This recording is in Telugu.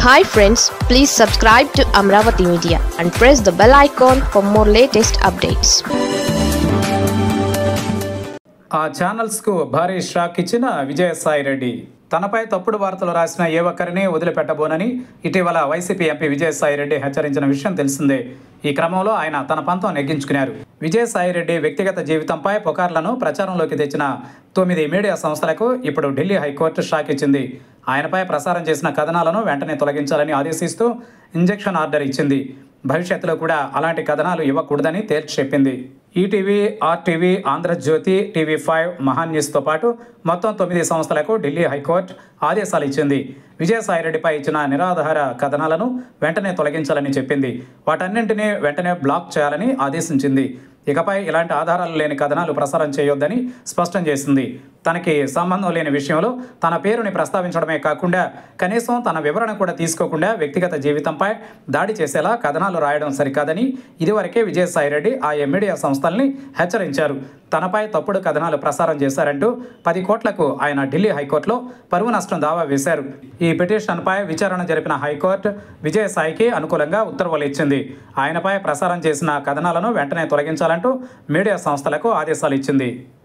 hi friends please subscribe to Amaravati media and press the bell icon for more latest updates ఆ ఛానల్స్కు భారీ షాక్ ఇచ్చిన విజయసాయి రెడ్డి తనపై తప్పుడు వార్తలు రాసిన ఏ ఒక్కరిని వదిలిపెట్టబోనని ఇటీవల వైసీపీ ఎంపీ విజయసాయి రెడ్డి హెచ్చరించిన విషయం తెలిసిందే ఈ క్రమంలో ఆయన తన పంతం నెగ్గించుకున్నారు విజయసాయి రెడ్డి వ్యక్తిగత జీవితంపై పుకార్లను ప్రచారంలోకి తెచ్చిన తొమ్మిది మీడియా సంస్థలకు ఇప్పుడు ఢిల్లీ హైకోర్టు షాక్ ఇచ్చింది ఆయనపై ప్రసారం చేసిన కథనాలను వెంటనే తొలగించాలని ఆదేశిస్తూ ఇంజెక్షన్ ఆర్డర్ ఇచ్చింది భవిష్యత్తులో కూడా అలాంటి కథనాలు ఇవ్వకూడదని తేల్చి చెప్పింది ETV RTV Andhrajyothi TV five Mahaa న్యూస్తో పాటు మొత్తం తొమ్మిది సంస్థలకు ఢిల్లీ హైకోర్టు ఆదేశాలు ఇచ్చింది విజయసాయిరెడ్డిపై ఇచ్చిన నిరాధార కథనాలను వెంటనే తొలగించాలని చెప్పింది వాటన్నింటినీ వెంటనే బ్లాక్ చేయాలని ఆదేశించింది ఇకపై ఇలాంటి ఆధారాలు లేని కథనాలు ప్రసారం చేయొద్దని స్పష్టం చేసింది తనకి సంబంధం లేని విషయంలో తన పేరుని ప్రస్తావించడమే కాకుండా కనీసం తన వివరణ కూడా తీసుకోకుండా వ్యక్తిగత జీవితంపై దాడి చేసేలా కథనాలు రాయడం సరికాదని ఇదివరకే విజయసాయిరెడ్డి ఆ మీడియా సంస్థల్ని హెచ్చరించారు తనపై తప్పుడు కథనాలు ప్రసారం చేశారంటూ పది కోట్లకు ఆయన ఢిల్లీ హైకోర్టులో పరువు నష్టం దావా వేశారు ఈ పిటిషన్పై విచారణ జరిపిన హైకోర్టు విజయసాయికి అనుకూలంగా ఉత్తర్వులు ఇచ్చింది ఆయనపై ప్రసారం చేసిన కథనాలను వెంటనే తొలగించాలంటూ మీడియా సంస్థలకు ఆదేశాలు ఇచ్చింది